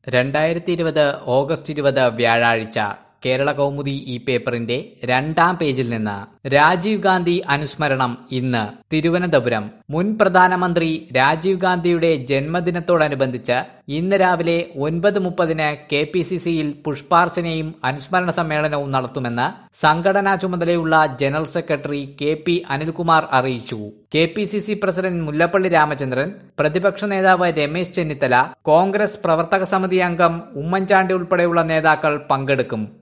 രണ്ടായിരത്തി ഇരുപത് ഓഗസ്റ്റ് ഇരുപത് വ്യാഴാഴ്ച കേരള കൗമുദി ഈ പേപ്പറിന്റെ രണ്ടാം പേജിൽ നിന്ന് രാജീവ് ഗാന്ധി അനുസ്മരണം ഇന്ന് തിരുവനന്തപുരം മുൻ പ്രധാനമന്ത്രി രാജീവ് ഗാന്ധിയുടെ ജന്മദിനത്തോടനുബന്ധിച്ച് ഇന്ന് രാവിലെ ഒൻപത് മുപ്പതിന് കെ പി സി സിയിൽ പുഷ്പാർച്ചനയും അനുസ്മരണ സമ്മേളനവും നടത്തുമെന്ന് സംഘടനാ ചുമതലയുള്ള general secretary K P Anilkumar അറിയിച്ചു K P C C president Mullappally Ramachandran പ്രതിപക്ഷ നേതാവ് രമേശ് ചെന്നിത്തല കോൺഗ്രസ് പ്രവർത്തക സമിതി അംഗം ഉമ്മൻചാണ്ടി ഉൾപ്പെടെയുള്ള നേതാക്കൾ പങ്കെടുക്കും